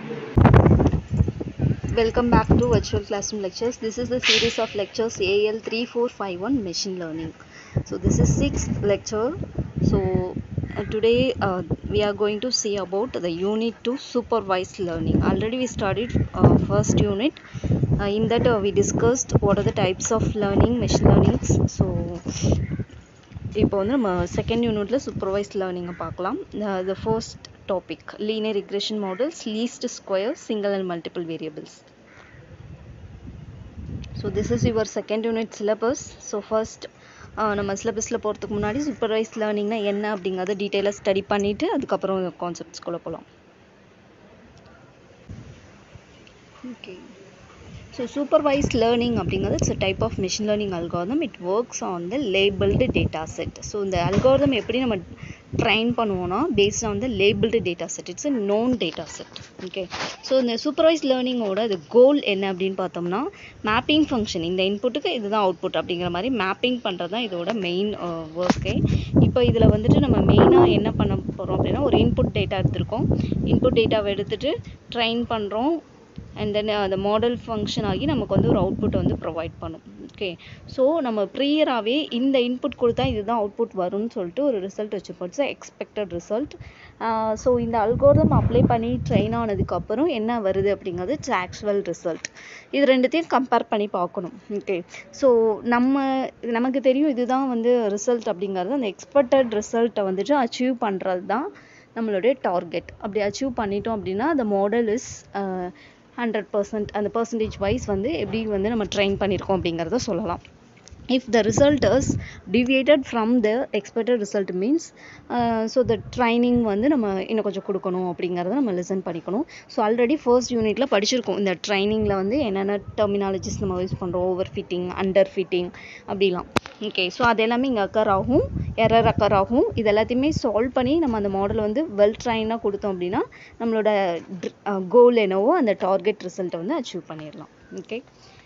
Welcome back to Virtual Classroom Lectures. This is the series of lectures AL 3451 Machine Learning. So this is sixth lecture. So uh, today uh, we are going to see about the unit 2 supervised learning. Already we studied uh, first unit. Uh, in that uh, we discussed what are the types of learning, machine learnings. So இப்போ வந்து நம்ம second யூனிட்ல supervised லேர்னிங்கை பார்க்கலாம் the first topic linear regression models least square single and multiple variables so this is your second unit syllabus so first நம்ம சிலபஸில் போகிறதுக்கு முன்னாடி சூப்பர்வைஸ் லேர்னிங்னா என்ன அப்படிங்கிறத டீட்டெயிலாக ஸ்டடி பண்ணிவிட்டு அதுக்கப்புறம் கான்செப்ட்ஸ்குள்ளே போகலாம் ஓகே ஸோ சூப்பர்வைஸ்ட் லேர்னிங் அப்படிங்கிறது it's a type of machine learning algorithm it works on the labelled data set so இந்த அல்காரிதம் எப்படி நம்ம ட்ரைன் பண்ணுவோம்னா based on the labelled data set it's a known data set okay so இந்த supervise லேர்னிங்கோட அது goal என்ன அப்படின்னு பார்த்தோம்னா மேப்பிங் ஃபங்க்ஷன் இந்த இன்புட்டுக்கு இதுதான் அவுட்புட் அப்படிங்கிற மாதிரி மேப்பிங் பண்ணுறது தான் இதோட மெயின் ஒர்க்கே இப்போ இதில் வந்துட்டு நம்ம மெயினாக என்ன பண்ண போகிறோம் அப்படின்னா ஒரு இன்புட் டேட்டா எடுத்திருக்கோம் இன்புட் டேட்டாவை எடுத்துட்டு ட்ரைன் பண்ணுறோம் அண்ட் தென் அந்த மாடல் ஃபங்க்ஷன் ஆகி நமக்கு வந்து ஒரு அவுட்புட் வந்து ப்ரொவைட் பண்ணும் ஓகே ஸோ நம்ம ப்ரீயராகவே இந்த இன்புட் கொடுத்தா இதுதான் அவுட்புட் வரும்னு சொல்லிட்டு ஒரு ரிசல்ட் வச்சுருப்போம் இட்ஸ் எக்ஸ்பெக்டட் ரிசல்ட் ஸோ இந்த அல்கோரிதம் அப்ளை பண்ணி ட்ரெயின் ஆனதுக்கப்புறம் என்ன வருது அப்படிங்கிறது இட்ஸ் ஆக்சுவல் ரிசல்ட் இது ரெண்டுத்தையும் கம்பேர் பண்ணி பார்க்கணும் ஓகே ஸோ நம்ம நமக்கு தெரியும் இதுதான் வந்து ரிசல்ட் அப்படிங்கிறது அந்த எக்ஸ்பெக்டட் ரிசல்ட்டை வந்துட்டு அச்சீவ் பண்ணுறது தான் நம்மளுடைய டார்கெட் அப்படி அச்சீவ் பண்ணிட்டோம் அப்படின்னா அந்த மாடல் இஸ் ஹண்ட்ரட் பர்சன்ட் அந்த பர்சன்டேஜ் வைஸ் வந்து எப்படி வந்து நம்ம ட்ரெயின் பண்ணியிருக்கோம் அப்படிங்கிறத சொல்லலாம் if the result is deviated from the expected result means uh, so the training வந்து நம்ம இன்னும் கொஞ்சம் கொடுக்கணும் அப்படிங்கிறத நம்ம லிசன் பண்ணிக்கணும் ஸோ ஆல்ரெடி ஃபர்ஸ்ட் யூனிட்ல படிச்சிருக்கோம் இந்த ட்ரைனிங்கில் வந்து என்னென்ன டெர்மினாலஜிஸ் நம்ம யூஸ் பண்ணுறோம் ஓவர் ஃபிட்டிங் அண்டர் ஃபிட்டிங் அப்படிலாம் ஓகே ஸோ அது எல்லாமே இங்கே அக்கர் ஆகும் எரர் அக்கர் ஆகும் இது எல்லாத்தையுமே சால்வ் பண்ணி நம்ம அந்த மாடல் வந்து வெல் ட்ரைனாக கொடுத்தோம் அப்படின்னா நம்மளோட கோல் என்னவோ அந்த டார்கெட் ரிசல்ட்டை வந்து அச்சீவ் பண்ணிடலாம் okay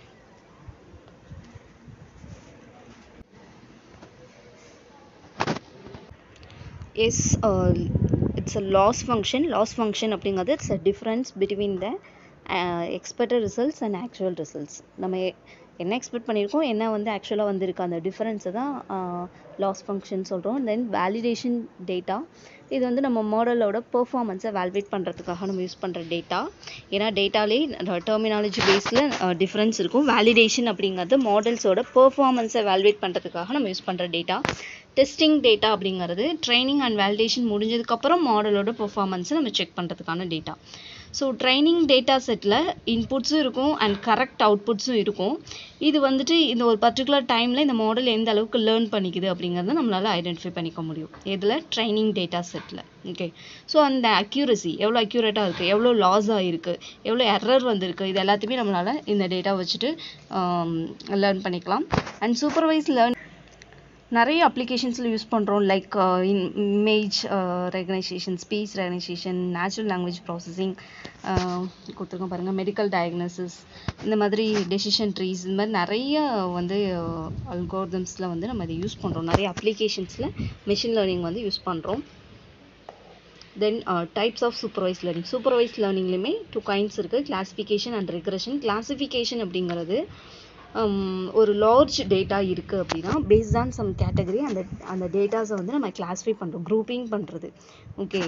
yes it's a loss function loss function அப்படிங்கிறது it's a difference between the expected results and actual results நம்ம என்ன எக்ஸ்பெக்ட் பண்ணியிருக்கோம் என்ன வந்து ஆக்சுவலாக வந்திருக்கு அந்த டிஃபரன்ஸை தான் லாஸ் ஃபங்க்ஷன் சொல்கிறோம் தென் வேலிடேஷன் டேட்டா இது வந்து நம்ம மாடலோட பெர்ஃபார்மன்ஸை வேலிடேட் பண்ணுறதுக்காக நம்ம யூஸ் பண்ணுற டேட்டா ஏன்னா டேட்டாலே டெர்மினாலஜி பேஸில் டிஃப்ரென்ஸ் இருக்கும் வேலிடேஷன் அப்படிங்கிறது மாடல்ஸோட பெர்ஃபார்மன்ஸை வேலிடேட் பண்ணுறதுக்காக நம்ம யூஸ் பண்ணுற டேட்டா டெஸ்டிங் டேட்டா அப்படிங்கிறது ட்ரைனிங் அண்ட் வேலிடேஷன் முடிஞ்சதுக்கப்புறம் மாடலோட பெர்ஃபார்மன்ஸை நம்ம செக் பண்ணுறதுக்கான டேட்டா ஸோ ட்ரைனிங் டேட்டா செட்டில் இன்புட்ஸும் இருக்கும் அண்ட் கரெக்ட் அவுட்புட்ஸும் இருக்கும் இது வந்துட்டு இந்த ஒரு பர்டிகுலர் டைமில் இந்த மாடல் எந்த அளவுக்கு லேர்ன் பண்ணிக்குது அப்படிங்கிறத நம்மளால் ஐடென்டிஃபை பண்ணிக்க முடியும் இதில் ட்ரைனிங் டேட்டா செட்டில் ஓகே ஸோ அந்த அக்யூரசி எவ்வளோ அக்யூரேட்டாக இருக்குது எவ்வளோ லாஸ் ஆகிருக்கு எவ்வளோ எரர் வந்திருக்கு இது எல்லாத்தையுமே நம்மளால் இந்த டேட்டா வச்சுட்டு லேர்ன் பண்ணிக்கலாம் அண்ட் சூப்பர்வைஸ் லேர்ன் நிறைய அப்ளிகேஷன்ஸில் யூஸ் பண்ணுறோம் like image recognition speech recognition natural language processing கொடுத்துருக்கோம் பாருங்கள் மெடிக்கல் டயக்னோசிஸ் இந்த மாதிரி டெசிஷன் ட்ரீஸ் இந்த மாதிரி நிறைய வந்து அல்கோரிதம்ஸில் வந்து நம்ம இதை யூஸ் பண்ணுறோம் நிறைய அப்ளிகேஷன்ஸில் மிஷின் லேர்னிங் வந்து யூஸ் பண்ணுறோம் then types of supervise learning supervise லேர்னிங்லேயுமே டூ கைண்ட்ஸ் இருக்குது கிளாஸிஃபிகேஷன் அண்ட் ரிக்ரெஷன் கிளாஸிஃபிகேஷன் அப்படிங்கிறது ஒரு லார்ஜ் டேட்டா இருக்குது அப்படின்னா பேஸ்ட் ஆன் சம் கேட்டகரி அந்த அந்த டேட்டாஸை வந்து நம்ம கிளாஸிஃபை பண்ணுறோம் குரூப்பிங் பண்ணுறது ஓகே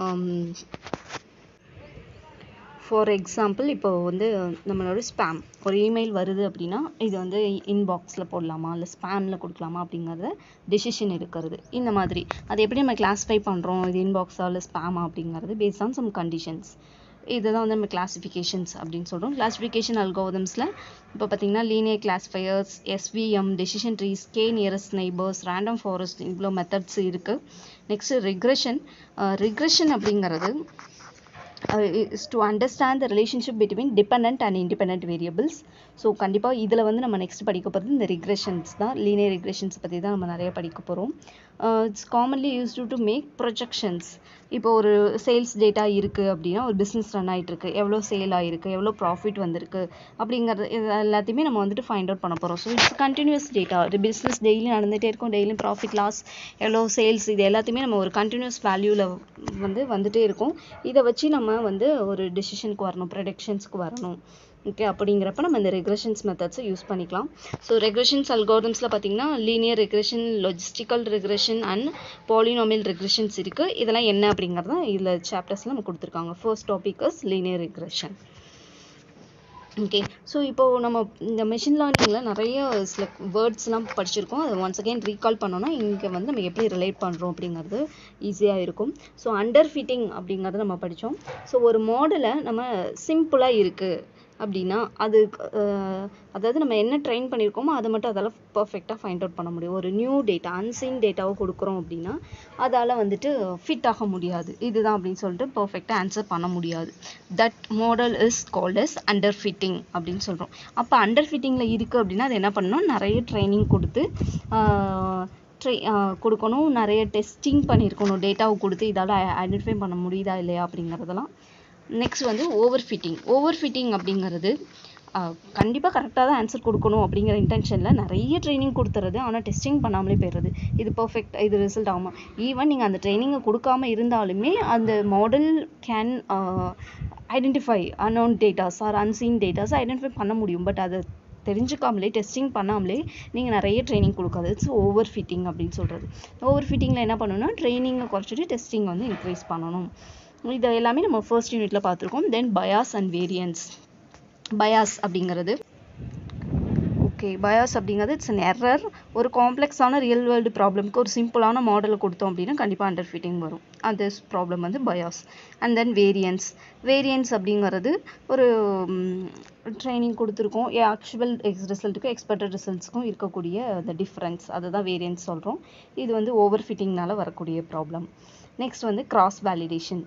ஃபார் எக்ஸாம்பிள் இப்போ வந்து நம்மளோட ஸ்பேம் ஒரு இமெயில் வருது அப்படின்னா இது வந்து இன்பாக்ஸில் போடலாமா இல்லை ஸ்பேமில் கொடுக்கலாமா அப்படிங்கிறத டெசிஷன் எடுக்கிறது இந்த மாதிரி அதை எப்படி நம்ம கிளாஸிஃபை பண்ணுறோம் இது இன்பாக்ஸா இல்லை ஸ்பேமா அப்படிங்கிறது பேஸ்ட் ஆன் சம் கண்டிஷன்ஸ் இதுதான் வந்து நம்ம கிளாஸிஃபிகேஷன்ஸ் அப்படின்னு சொல்கிறோம் கிளாஸிஃபிகேஷன் அல்கோதம்ஸில் இப்போ பார்த்தீங்கன்னா linear classifiers SVM decision trees K nearest neighbours random forest இவ்வளோ மெத்தட்ஸ் இருக்குது நெக்ஸ்ட் ரிக்ரெஷன் ரிக்ரெஷன் அப்படிங்கிறது is to understand the relationship between depend and independent variables so கண்டிப்பாக இதில் வந்து நம்ம நெக்ஸ்ட் படிக்க போகிறது இந்த ரிக்ரெஷன்ஸ் தான் லீனியர் ரிக்ரெஷன்ஸ் பற்றி தான் நம்ம நிறைய படிக்க போகிறோம் it's commonly used to make projections இப்போ ஒரு சேல்ஸ் டேட்டா இருக்குது அப்படின்னா ஒரு பிஸ்னஸ் ரன் ஆகிட்டு இருக்கு எவ்வளோ சேல் ஆகிருக்கு எவ்வளோ ப்ராஃபிட் வந்திருக்கு அப்படிங்கிறது இது எல்லாத்தையுமே நம்ம வந்துட்டு ஃபைண்ட் அவுட் பண்ண போகிறோம் ஸோ இட்ஸ் கண்டினியூஸ் டேட்டா ஒரு பிஸ்னஸ் டெய்லி நடந்துகிட்டே இருக்கும் டெய்லியும் ப்ராஃபிட் லாஸ் எவ்வளோ சேல்ஸ் இது எல்லாத்தையுமே நம்ம ஒரு கண்டினியூஸ் வேல்யூவில் வந்து வந்துட்டே இருக்கும் இதை வச்சு நம்ம நம்ம வந்து ஒரு டெசிஷனுக்கு வரணும் ப்ரெடிக்ஷன்ஸ்க்கு வரணும் ஓகே அப்படிங்கிறப்ப நம்ம இந்த ரெக்ரெஷன்ஸ் மெத்தட்ஸை யூஸ் பண்ணிக்கலாம் ஸோ ரெக்ரெஷன்ஸ் அல்காரிதம்ஸில் பார்த்தீங்கன்னா linear regression logistical regression and polynomial regressions இருக்குது இதெல்லாம் என்ன அப்படிங்கிறத இதில் சாப்டர்ஸில் நம்ம கொடுத்துருக்காங்க first topic is linear regression okay so இப்போ நம்ம இந்த மெஷின் லேர்னிங்கில் நிறைய சில வேர்ட்ஸ்லாம் படிச்சிருக்கோம் அதை ஒன்ஸ் அகேன் ரீகால் பண்ணோம்னா இங்கே வந்து நம்ம எப்படி ரிலேட் பண்ணுறோம் அப்படிங்கிறது ஈஸியாக இருக்கும் ஸோ அண்டர் ஃபிட்டிங் அப்படிங்கிறத நம்ம படித்தோம் ஸோ ஒரு மாடலை நம்ம சிம்பிளாக இருக்குது அப்படின்னா அது அஹ், அதாவது நம்ம என்ன ட்ரெயின் பண்ணியிருக்கோமோ அதை மட்டும் அதால் பர்ஃபெக்டாக ஃபைண்ட் அவுட் பண்ண முடியும் ஒரு நியூ டேட்டா அன்சீன் டேட்டாவை கொடுக்குறோம் அப்படின்னா அதால் வந்துட்டு ஃபிட் ஆக முடியாது இதுதான் அப்படின்னு சொல்லிட்டு பர்ஃபெக்டாக ஆன்சர் பண்ண முடியாது that model is called as under fitting அப்படின்னு சொல்கிறோம் அப்போ அண்டர் ஃபிட்டிங்கில் இருக்குது அப்படின்னா அது என்ன பண்ணணும் நிறைய ட்ரைனிங் கொடுத்து ஆஹ், ட்ரை கொடுக்கணும் நிறைய டெஸ்டிங் பண்ணியிருக்கணும் டேட்டாவை கொடுத்து இதால் ஐடென்டிஃபை பண்ண முடியுதா இல்லையா அப்படிங்கிறதெல்லாம் நெக்ஸ்ட் வந்து ஓவர் ஃபிட்டிங் ஓவர் ஃபிட்டிங் அப்படிங்கிறது கண்டிப்பாக கரெக்டாக தான் ஆன்சர் கொடுக்கணும் அப்படிங்கிற இன்டென்ஷனில் நிறைய ட்ரைனிங் கொடுத்துறது ஆனால் டெஸ்டிங் பண்ணாமலே போயிடுறது இது பர்ஃபெக்ட் இது ரிசல்ட் ஆகுமா ஈவன் நீங்கள் அந்த ட்ரைனிங்கை கொடுக்காம இருந்தாலுமே அந்த model can identify unknown datas or unseen datas identify பண்ண முடியும் பட் அதை தெரிஞ்சுக்காமலே டெஸ்டிங் பண்ணாமலே நீங்கள் நிறைய ட்ரைனிங் கொடுக்காது இட்ஸ் ஓவர் ஃபிட்டிங் அப்படின்னு சொல்கிறது ஓவர் ஃபிட்டிங்கில் என்ன பண்ணணும்னா ட்ரைனிங்கை குறைச்சிட்டு டெஸ்டிங் வந்து இன்க்ரீஸ் பண்ணணும் இது எல்லாமே நம்ம ஃபர்ஸ்ட் யூனிட்ல பார்த்துருக்கோம் then bias and variance bias அப்படிங்கிறது ஓகே பயாஸ் அப்படிங்கிறது இட்ஸ் an எரர் ஒரு காம்ப்ளெக்ஸான ரியல் வேர்ல்டு ப்ராப்ளம்க்கு ஒரு சிம்பிளான மாடலை கொடுத்தோம் அப்படின்னா கண்டிப்பாக அண்டர் ஃபிட்டிங் வரும் அந்த ப்ராப்ளம் வந்து bias and then variance variance அப்படிங்கிறது ஒரு ட்ரைனிங் கொடுத்துருக்கோம் ஆக்சுவல் எக்ஸ் ரிசல்ட்டுக்கும் எக்ஸ்பெக்டட் ரிசல்ட்ஸ்க்கும் இருக்கக்கூடிய அந்த டிஃப்ரென்ஸ் அதை தான் வேரியன்ஸ் சொல்கிறோம் இது வந்து ஓவர் ஃபிட்டிங்னால வரக்கூடிய ப்ராப்ளம் நெக்ஸ்ட் வந்து கிராஸ் வேலிடேஷன்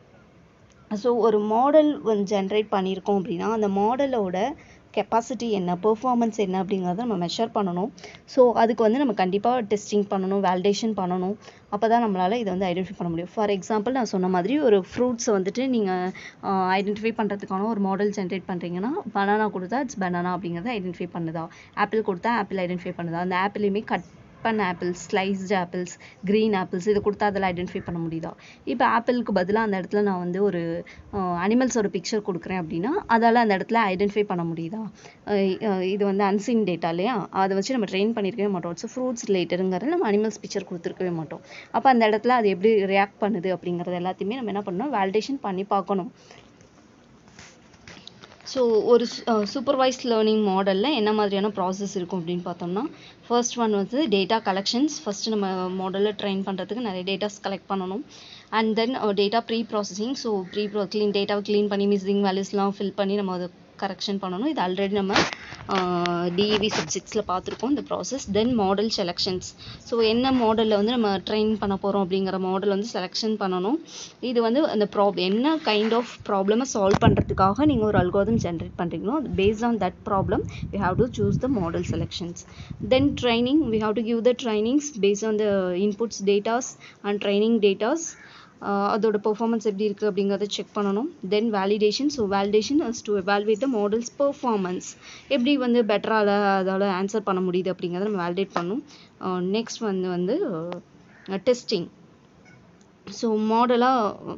ஸோ ஒரு மாடல் வந்து ஜென்ரேட் பண்ணியிருக்கோம் அப்படின்னா அந்த மாடலோட கெப்பாசிட்டி என்ன பெர்ஃபார்மன்ஸ் என்ன அப்படிங்கிறத நம்ம மெஷர் பண்ணணும் ஸோ அதுக்கு வந்து நம்ம கண்டிப்பாக டெஸ்டிங் பண்ணணும் வேலிடேஷன் பண்ணணும் அப்போ தான் நம்மளால் இதை வந்து ஐடென்டிஃபை பண்ண முடியும் ஃபார் எக்ஸாம்பிள் நான் சொன்ன மாதிரி ஒரு ஃப்ரூட்ஸை வந்துட்டு நீங்கள் ஐடென்டிஃபை பண்ணுறதுக்கான ஒரு மாடல் ஜென்ரேட் பண்ணுறீங்கன்னா பனானா கொடுத்தா இட்ஸ் பனானா அப்படிங்கிறத ஐடென்டிஃபை பண்ணுதா ஆப்பிள் கொடுத்தா ஆப்பிள் ஐடென்டிஃபை பண்ணுதா அந்த ஆப்பிளையுமே கட் பண்ண apples sliced apples green apples இதை கொடுத்தா அதில் ஐடென்டிஃபை பண்ண முடியுதா இப்போ ஆப்பிளுக்கு பதிலாக அந்த இடத்துல நான் வந்து ஒரு அனிமல்ஸோட பிக்சர் கொடுக்குறேன் அப்படின்னா அதால் அந்த இடத்துல ஐடென்டிஃபை பண்ண முடியுதா அஹ் அஹ் இது வந்து அன்சீன் டேட்டா இல்லையா அதை வச்சு நம்ம ட்ரெயின் பண்ணியிருக்கவே மாட்டோம் ஸோ ஃப்ரூட்ஸ் ரிலேட்டடுங்கிறது நம்ம அனிமல்ஸ் பிக்சர் கொடுத்துருக்கவே மாட்டோம் அப்போ அந்த இடத்துல அது எப்படி ரியாக்ட் பண்ணுது அப்படிங்கிறது எல்லாத்தையுமே நம்ம என்ன பண்ணணும் வேலிடேஷன் பண்ணி பார்க்கணும் ஸோ ஒரு சூப்பர்வைஸ் லேர்னிங் மாடலில் என்ன மாதிரியான ப்ராசஸ் இருக்கும் அப்படின்னு பார்த்தோம்னா ஃபர்ஸ்ட் ஒன் வந்து டேட்டா கலெக்ஷன்ஸ் ஃபர்ஸ்ட் நம்ம மாடலில் ட்ரெயின் பண்ணுறதுக்கு நிறைய டேட்டாஸ் கலெக்ட் பண்ணணும் and then data pre processing so pre pro clean டேட்டாவை க்ளீன் பண்ணி மிஸ்ஸிங் வேல்யூஸ்லாம் ஃபில் பண்ணி நம்ம அதை கரெக்ஷன் பண்ணணும் இது ஆல்ரெடி நம்ம டிஇவி சப்ஜெக்ட்ஸில் பார்த்துருக்கோம் இந்த process then model selections so என்ன மாடலில் வந்து நம்ம ட்ரெயின் பண்ண போகிறோம் அப்படிங்கிற மாடல் வந்து செலெக்ஷன் பண்ணணும் இது வந்து அந்த ப்ராப்ளம் என்ன கைண்ட் ஆஃப் ப்ராப்ளமை சால்வ் பண்ணுறதுக்காக நீங்கள் ஒரு அல்கோதம் ஜென்ரேட் பண்ணுறீங்களோ based on that problem we have to choose the model selections then training we have to give the trainings based on the inputs datas and training datas ah அதோட performance எப்படி இருக்குது அப்படிங்கிறத check பண்ணணும் then validation so validation is to evaluate the models performance எப்படி வந்து பெட்டராக அதால் answer பண்ண முடியுது அப்படிங்கிறத நம்ம வேலிடேட் பண்ணணும் நெக்ஸ்ட் வந்து வந்து டெஸ்டிங் ஸோ மாடலாக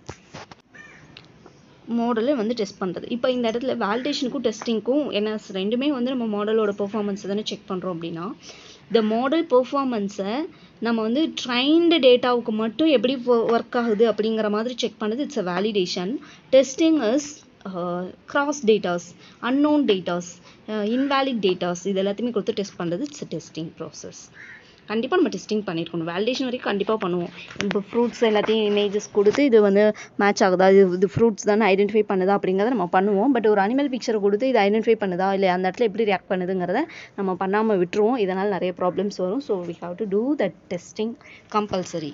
மாடலை வந்து டெஸ்ட் பண்ணுறது இப்போ இந்த இடத்துல வேலிடேஷனுக்கும் டெஸ்டிங்க்கும் என்ன ரெண்டுமே வந்து நம்ம மாடலோட பெர்ஃபார்மன்ஸை தானே செக் பண்ணுறோம் அப்படின்னா இந்த மாடல் பெர்ஃபார்மன்ஸை நம்ம வந்து ட்ரைன்டு டேட்டாவுக்கு மட்டும் எப்படி ஒர்க் ஆகுது அப்படிங்கிற மாதிரி செக் பண்ணது it's a validation testing is cross datas unknown datas invalid datas இது எல்லாத்தையுமே கொடுத்து டெஸ்ட் பண்ணுறது இட்ஸ் அ டெஸ்டிங் ப்ராசஸ் கண்டிப்பாக நம்ம டெஸ்டிங் பண்ணியிருக்கணும் வேலிடேஷன் வரைக்கும் கண்டிப்பாக பண்ணுவோம் இப்போ ஃப்ரூட்ஸ் எல்லாத்தையும் இமேஜஸ் கொடுத்து இது வந்து மேட்ச் ஆகுதா இது இது ஃப்ரூட்ஸ் தானே ஐடென்டிஃபை பண்ணுதா அப்படிங்கிறத நம்ம பண்ணுவோம் பட் ஒரு அனிமல் பிக்சரை கொடுத்து இது ஐடென்டிஃபை பண்ணுதா இல்லை அந்த இடத்துல எப்படி ரியாக்ட் பண்ணுதுங்கிறத நம்ம பண்ணாமல் விட்டுருவோம் இதனால் நிறைய ப்ராப்ளம்ஸ் வரும் so we have to do that testing compulsory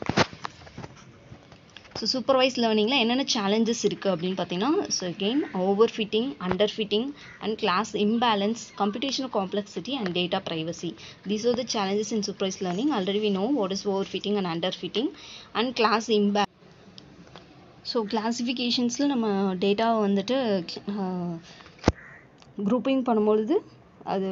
so supervise லேர்னிங்கில் என்னென்ன சேலஞ்சஸ் இருக்குது அப்படின்னு பார்த்தீங்கன்னா so again over fitting under fitting and class imbalance computational complexity and data privacy these are the challenges in supervise learning already we know what is over fitting and under fitting and class imba so கிளாசிஃபிகேஷன்ஸில் நம்ம டேட்டாவை வந்துட்டு grouping பண்ணும்பொழுது அது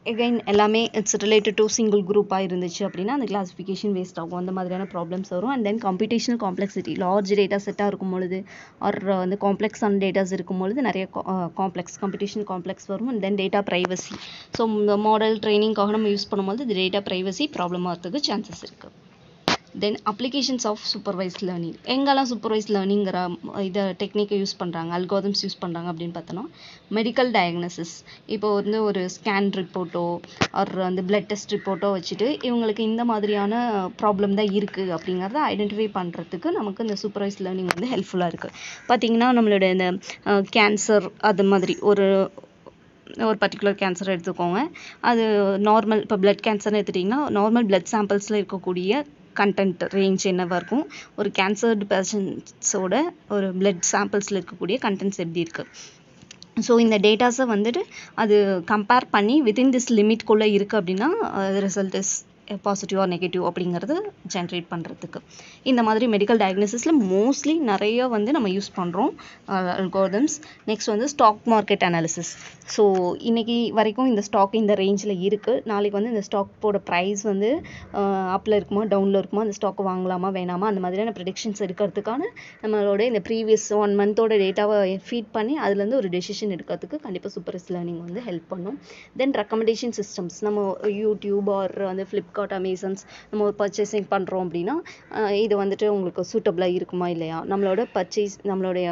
again எல்லாமே it's related to single குரூப்பாக இருந்துச்சு அப்படின்னா அந்த கிளாஸிஃபிகேஷன் வேஸ்ட் ஆகும் அந்த மாதிரியான ப்ராப்ளம்ஸ் வரும் and then computational complexity large data செட்டாக இருக்கும் பொழுது ஆர் வந்து காம்ப்ளெக்ஸான டேட்டாஸ் இருக்கும் பொழுது நிறைய காம்ப்ளெக்ஸ் கம்ப்யூட்டேஷன் காம்ப்ளெக்ஸ் வரும் and then data privacy so இந்த மாடல் ட்ரைனிங்காக நம்ம யூஸ் பண்ணும்போது இந்த டேட்டா ப்ரைவசி ப்ராப்ளம் ஆகிறதுக்கு சான்சஸ் இருக்குது then applications of supervise learning எங்கெல்லாம் சூப்பர்வைஸ் லேர்னிங்கிற இதை டெக்னிக்கை யூஸ் பண்ணுறாங்க அல்காதம்ஸ் யூஸ் பண்ணுறாங்க அப்படின்னு பார்த்தோன்னா மெடிக்கல் டயக்னோசிஸ் இப்போ வந்து ஒரு ஸ்கேன் ரிப்போர்ட்டோ ஆர் வந்து பிளட் டெஸ்ட் ரிப்போர்ட்டோ வச்சுட்டு இவங்களுக்கு இந்த மாதிரியான ப்ராப்ளம் தான் இருக்குது அப்படிங்கிறத ஐடென்டிஃபை பண்ணுறதுக்கு நமக்கு இந்த சூப்பர்வைஸ் லேர்னிங் வந்து ஹெல்ப்ஃபுல்லாக இருக்குது பார்த்தீங்கன்னா நம்மளோட இந்த கேன்சர் அது மாதிரி ஒரு ஒரு பர்டிகுலர் கேன்சர் எடுத்துக்கோங்க அது நார்மல் இப்போ பிளட் கேன்சர்னு எடுத்துட்டிங்கன்னா நார்மல் பிளட் சாம்பிள்ஸில் இருக்கக்கூடிய கண்டென்ட் ரேஞ்ச் என்னவாக இருக்கும் ஒரு கேன்சர்டு பேஷண்ட்ஸோட ஒரு பிளட் சாம்பிள்ஸில் இருக்கக்கூடிய கண்டென்ட்ஸ் எப்படி இருக்குது ஸோ இந்த டேட்டாஸை வந்துட்டு அது கம்பேர் பண்ணி வித்தின் திஸ் லிமிட்குள்ளே இருக்குது அப்படின்னா result is positive or negative அப்படிங்கிறது ஜென்ரேட் பண்ணுறதுக்கு இந்த மாதிரி மெடிக்கல் டயக்னோசிஸில் மோஸ்ட்லி நிறைய வந்து நம்ம யூஸ் பண்ணுறோம் அல்கோதம்ஸ் நெக்ஸ்ட் வந்து ஸ்டாக் மார்க்கெட் அனாலிசிஸ் ஸோ இன்னைக்கு வரைக்கும் இந்த ஸ்டாக் இந்த ரேஞ்சில் இருக்குது நாளைக்கு வந்து இந்த ஸ்டாக்கோட ப்ரைஸ் வந்து அப்பில் இருக்குமா டவுனில் இருக்குமா அந்த ஸ்டாக் வாங்கலாமா வேணாமா அந்த மாதிரியான ப்ரெடிக்ஷன்ஸ் எடுக்கிறதுக்கான நம்மளோட இந்த ப்ரீவியஸ் ஒன் மந்தோட டேட்டாவை ஃபீட் பண்ணி அதுலேருந்து ஒரு டெசிஷன் எடுக்கிறதுக்கு கண்டிப்பாக சூப்பர்ஸ் லேர்னிங் வந்து ஹெல்ப் பண்ணும் தென் ரெக்கமெண்டேஷன் சிஸ்டம்ஸ் நம்ம யூடியூப் ஆர் வந்து ஃப்ளிப்கார்ட் அமேசான்ஸ் நம்ம ஒரு பர்ச்சேசிங் பண்ணுறோம் அப்படின்னா இது வந்துட்டு உங்களுக்கு சூட்டபிளாக இருக்குமா இல்லையா நம்மளோட பர்ச்சேஸ் நம்மளுடைய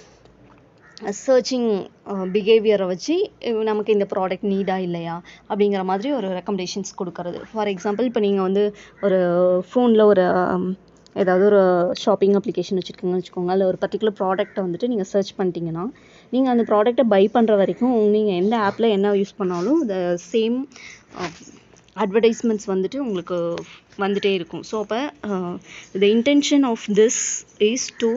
சர்ச்சிங் பிஹேவியரை வச்சு நமக்கு இந்த ப்ராடக்ட் நீடா இல்லையா அப்படிங்கிற மாதிரி ஒரு ரெக்கமெண்டேஷன்ஸ் கொடுக்கறது ஃபார் எக்ஸாம்பிள் இப்போ நீங்கள் வந்து ஒரு ஃபோனில் ஒரு ஏதாவது ஒரு ஷாப்பிங் அப்ளிகேஷன் வச்சுருக்கீங்கன்னு வச்சுக்கோங்க அதில் ஒரு பர்டிகுலர் ப்ராடக்ட்டை வந்துட்டு நீங்கள் சர்ச் பண்ணிட்டீங்கன்னா நீங்கள் அந்த ப்ராடக்ட்டை பை பண்ணுற வரைக்கும் நீங்கள் எந்த ஆப்பில் என்ன யூஸ் பண்ணாலும் த சேம் அட்வர்டைஸ்மெண்ட்ஸ் வந்துட்டு உங்களுக்கு வந்துட்டே இருக்கும் ஸோ அப்போ the intention of this is to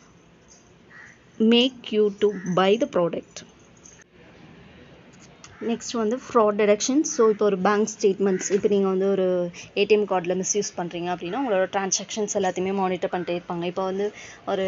make you to buy the product next வந்து ஃப்ராட் டிடக்ஷன்ஸ் ஸோ இப்போ ஒரு பேங்க் ஸ்டேட்மெண்ட்ஸ் இப்போ நீங்கள் வந்து ஒரு ஏடிஎம் கார்டில் மிஸ்யூஸ் பண்ணுறீங்க அப்படின்னா உங்களோட ட்ரான்சாக்ஷன்ஸ் எல்லாத்தையுமே மானிட்டர் பண்ணிட்டே இருப்பாங்க இப்போ வந்து ஒரு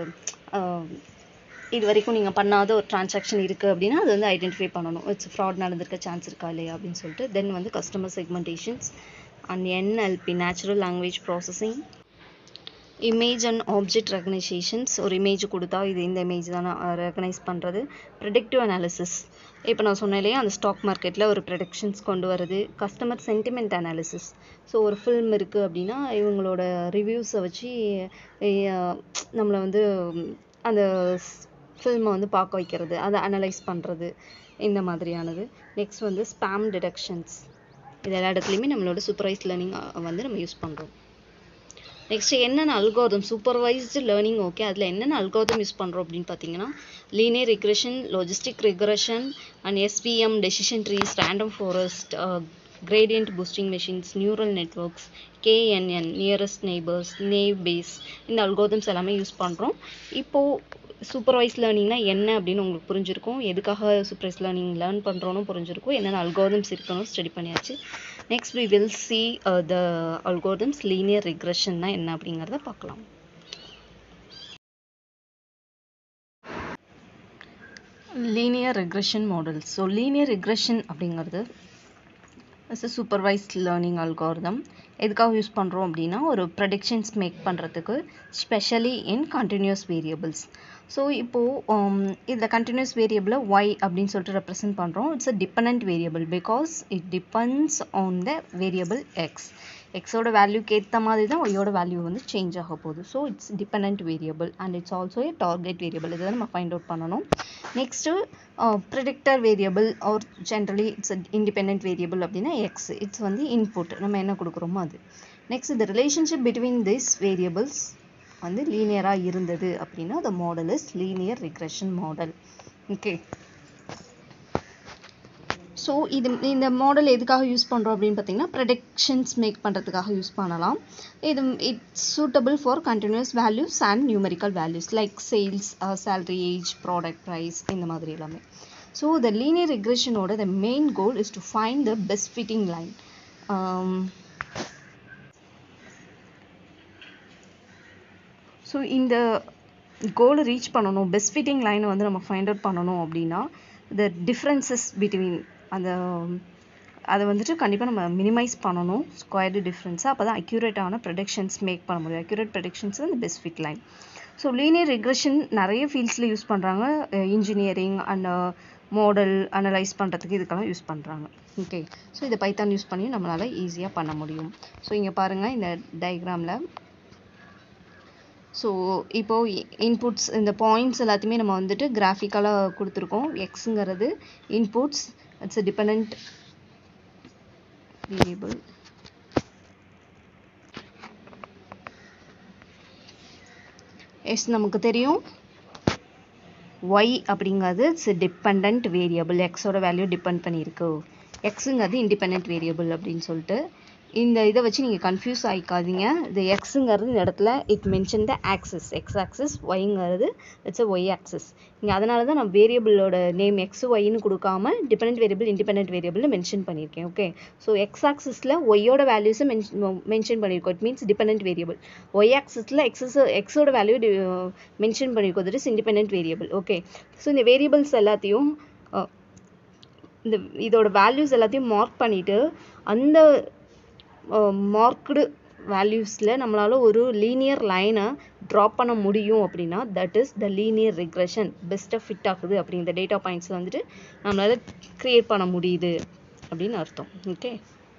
இது வரைக்கும் நீங்கள் பண்ணாத ஒரு ட்ரான்சாக்ஷன் இருக்குது அப்படின்னா அது வந்து ஐடென்டிஃபை பண்ணணும் இட்ஸ் ஃப்ராட் நடந்திருக்க சான்ஸ் இருக்கா இல்லையா அப்படின்னு சொல்லிட்டு தென் வந்து customer segmentations and NLP natural language processing image and object recognitions ஒரு இமேஜ் கொடுத்தா இது இந்த இமேஜ் தான் ரெகனைஸ் பண்ணுறது ப்ரிடிக்டிவ் அனாலிசிஸ் இப்போ நான் சொன்னேன் இல்லையா அந்த ஸ்டாக் மார்க்கெட்டில் ஒரு ப்ரொடக்ஷன்ஸ் கொண்டு வரது கஸ்டமர் சென்டிமெண்ட் அனாலிசிஸ் ஸோ ஒரு ஃபில்ம் இருக்குது அப்படின்னா இவங்களோட ரிவ்யூஸை வச்சு நம்மளை வந்து அந்த ஃபில்மை வந்து பார்க்க வைக்கிறது அதை அனலைஸ் பண்ணுறது இந்த மாதிரியானது நெக்ஸ்ட் வந்து ஸ்பேம் டிடக்ஷன்ஸ் இது எல்லா இடத்துலையுமே நம்மளோட சூப்பர்வைஸ் லேர்னிங் வந்து நம்ம யூஸ் பண்ணுறோம் நெக்ஸ்ட் என்னென்ன அல்கோதம் சூப்பர்வைஸ்டு லேர்னிங் ஓகே அதில் என்னென்ன அல்கோதம் யூஸ் பண்ணுறோம் அப்படின்னு பார்த்தீங்கன்னா linear regression logistic regression and SPM decision trees random forest gradient boosting machines neural networks KNN nearest neighbors naive base இந்த algorithms எல்லாமே யூஸ் பண்ணுறோம் இப்போது சூப்பர்வைஸ் லேர்னிங்னா என்ன அப்படின்னு உங்களுக்கு புரிஞ்சிருக்கும் எதுக்காக சூப்பர்வைஸ் லேர்னிங் லேர்ன் பண்ணுறோன்னு புரிஞ்சிருக்கும் என்னென்ன அல்கோரிதம்ஸ் இருக்கணும் ஸ்டடி பண்ணியாச்சு next we will see the algorithms linear ரிக்ரெஷன்னா என்ன அப்படிங்கிறத பார்க்கலாம் linear regression models so linear regression அப்படிங்கிறது it's a supervised learning algorithm எதுக்காக யூஸ் பண்ணுறோம் அப்படின்னா ஒரு ப்ரெடிக்ஷன்ஸ் மேக் பண்ணுறதுக்கு specially in continuous variables so இப்போது இதில் கண்டினியூஸ் வேரியபிளை ஒய் அப்படின்னு சொல்லிட்டு ரெப்ரசென்ட் பண்ணுறோம் it's a depend variable because it depends on the variable X எக்ஸோட வேல்யூக்கு ஏற்ற மாதிரி தான் ஒய்யோட வேல்யூ வந்து சேஞ்ச் ஆக போகுது so it's depend variable and it's also a target variable இதை நம்ம ஃபைண்ட் அவுட் பண்ணணும் next predictor variable or generally it's independent variable அப்படின்னா எக்ஸ் இட்ஸ் வந்து இன்புட் நம்ம என்ன கொடுக்குறோமோ அது நெக்ஸ்ட் இந்த ரிலேஷன்ஷிப் பிட்வீன் திஸ் வேரியபிள்ஸ் வந்து லீனியராக இருந்தது அப்படின்னா the model is linear regression model okay so இது இந்த மாடல் எதுக்காக யூஸ் பண்ணுறோம் அப்படின்னு பார்த்தீங்கன்னா ப்ரெடிக்ஷன்ஸ் மேக் பண்ணுறதுக்காக யூஸ் பண்ணலாம் இது it's suitable for continuous values and numerical values like sales salary age product price இந்த மாதிரி எல்லாமே ஸோ த லீனியர் ரெக்ரெஷனோட the main goal is to find the best fitting line so இந்த கோலை reach பண்ணணும் பெஸ்ட் ஃபிட்டிங் லைனை வந்து நம்ம ஃபைண்ட் அவுட் பண்ணணும் அப்படின்னா த டிஃப்ரென்சஸ் பிட்வீன் அந்த அதை வந்துட்டு கண்டிப்பாக நம்ம மினிமைஸ் பண்ணணும் ஸ்கொயர்டு டிஃப்ரென்ஸை அப்போ தான் அக்யூரேட்டான ப்ரெடிக்ஷன்ஸ் மேக் பண்ண முடியும் அக்யூரேட் ப்ரெடிக்ஷன்ஸ் இந்த best fit line so linear regression நிறைய ஃபீல்ட்ஸில் யூஸ் பண்ணுறாங்க இன்ஜினியரிங் அண்ட் மாடல் அனலைஸ் பண்ணுறதுக்கு இதுக்கெல்லாம் யூஸ் பண்ணுறாங்க ஓகே ஸோ இதை பைத்தான் யூஸ் பண்ணி நம்மளால் ஈஸியாக பண்ண முடியும் ஸோ இங்கே பாருங்கள் இந்த டயக்ராமில் ஸோ இப்போது இன்புட்ஸ் இந்த பாயிண்ட்ஸ் எல்லாத்தையுமே நம்ம வந்துட்டு கிராஃபிக்கலாக கொடுத்துருக்கோம் எக்ஸுங்கிறது inputs it's a dependent variable as நமக்கு தெரியும் y அப்படிங்கிறது இட்ஸ் டிபெண்ட் வேரியபிள் எக்ஸோட வேல்யூ டிபெண்ட் பண்ணியிருக்கு எக்ஸுங்கிறது இண்டிபெண்ட் வேரியபிள் அப்படின்னு சொல்லிட்டு இந்த இதை வச்சு நீங்கள் கன்ஃபியூஸ் ஆகிக்காதீங்க இந்த எக்ஸுங்கிறது இந்த இடத்துல it mention the axis X axis ஒய்ங்கிறது இட்ஸ் அ ஒய் ஆக்சஸ் இங்கே அதனால தான் நான் வேரியபிளோட நேம் எக்ஸ் ஒய்னு கொடுக்காம டிபெண்ட் வேரியபிள் இண்டிபெண்ட் வேரியபிள்னு மென்ஷன் பண்ணியிருக்கேன் ஓகே ஸோ எக்ஸ் ஆக்சஸில் ஒய்யோட வேல்யூஸை மென்ஷன் பண்ணியிருக்கோம் it means depend variable Y ஆக்சஸில் எக்ஸஸ் எக்ஸோட வேல்யூ மென்ஷன் பண்ணியிருக்கோம் that is independent variable okay so இந்த வேரியபிள்ஸ் எல்லாத்தையும் இந்த இதோட வேல்யூஸ் எல்லாத்தையும் மார்க் பண்ணிவிட்டு அந்த மார்க்டு வேல்யூஸில் நம்மளால் ஒரு லீனியர் லைனை ட்ராப் பண்ண முடியும் அப்படின்னா that is the linear regression பெஸ்ட்டாக ஃபிட் ஆகுது அப்படிங்கிற டேட்டா பாயிண்ட்ஸ் வந்துட்டு நம்மளால் க்ரியேட் பண்ண முடியுது அப்படின்னு அர்த்தம் ஓகே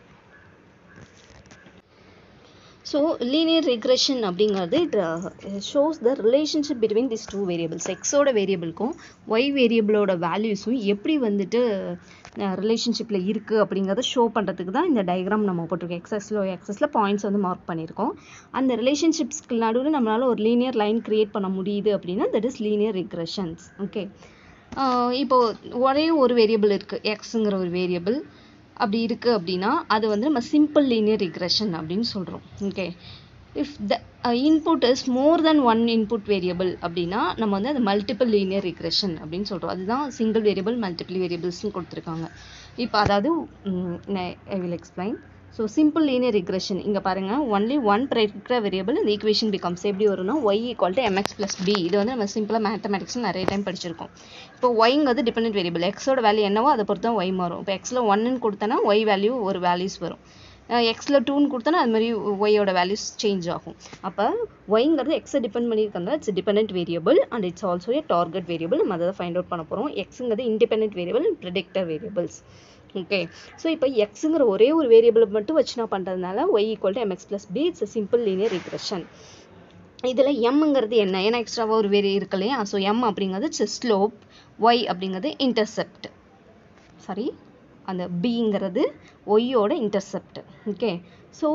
ஸோ லீனியர் ரெக்ரெஷன் அப்படிங்கிறது it shows the relationship between this two variables எக்ஸோட வேரியபிளுக்கும் ஒய் வேரியபிளோட வேல்யூஸும் எப்படி வந்துட்டு ரிலேஷன்ஷிப்பில் இருக்குது அப்படிங்கிறத ஷோ பண்ணுறதுக்கு தான் இந்த டயக்ராம் நம்ம போட்டிருக்கோம் எக்ஸஸில் எக்ஸஸில் பாயிண்ட்ஸ் வந்து மார்க் பண்ணியிருக்கோம் அந்த ரிலேஷன்ஷிப்ஸ்க்கு நடுவில் நம்மளால் ஒரு லீனியர் லைன் க்ரியேட் பண்ண முடியுது அப்படின்னா that is linear regressions okay இப்போது ஒரே ஒரு வேரியபிள் இருக்குது எக்ஸுங்கிற ஒரு வேரியபிள் அப்படி இருக்குது அப்படின்னா அது வந்து நம்ம சிம்பிள் லீனியர் ரிக்ரெஷன் அப்படின்னு சொல்கிறோம் okay if the input is more than one input variable அப்படின்னா நம்ம வந்து அது மல்டிபிள் லீனியர் ரிக்ரெஷன் அப்படின்னு சொல்கிறோம் அதுதான் சிங்கிள் வேரியபிள் மல்டிபிள் வேரியபிள்ஸ்னு கொடுத்துருக்காங்க இப்போ அதாவது I will explain so simple linear regression இங்கே பாருங்கள் ஒன்லி ஒன் ப்ரெடிக்டர் வேரியபிள் இந்த ஈக்குவேஷன் பிகம்ஸ் எப்படி வரும்னா Y equal to M X plus B இது வந்து நம்ம சிம்பிளாக மேத்தமெட்டிக்ஸ் நிறைய டைம் படிச்சிருக்கோம் இப்போ ஒய்ங்கிறது டிபெண்ட் வேரியபிள் எக்ஸோட வேல்யூ என்னவோ அதை பொறுத்து தான் ஒய் மாறும் இப்போ எக்ஸில் ஒன்னு கொடுத்தனா ஒய் வேல்யூ ஒரு வேல்யூஸ் வரும் எக்ஸில் டூன்னு கொடுத்தனா அது மாதிரி ஒய்யோட வேல்யூஸ் சேஞ்ச் ஆகும் அப்போ ஒய்ங்கிறது எக்ஸை டிபெண்ட் பண்ணியிருக்காங்க it's depend variable and it's also a target variable நம்ம அதை ஃபைண்ட் அவுட் பண்ண போகிறோம் எக்ஸுங்கிறது independent variable and predictor variables okay so இப்போ எக்ஸுங்கிற ஒரே ஒரு வேரியபிளை மட்டும் வச்சு நான் பண்ணுறதுனால Y equal to M X plus B it's simple linear regression இதில் எம்ங்கிறது என்ன ஏன்னா எக்ஸ்ட்ராவாக ஒரு வேரி இருக்கு இல்லையா ஸோ எம் அப்படிங்கிறது இட்ஸ் ஸ்லோப் ஒய் அப்படிங்கிறது இன்டர்செப்ட் சாரி அந்த பிங்கிறது ஒய்யோட intercept okay so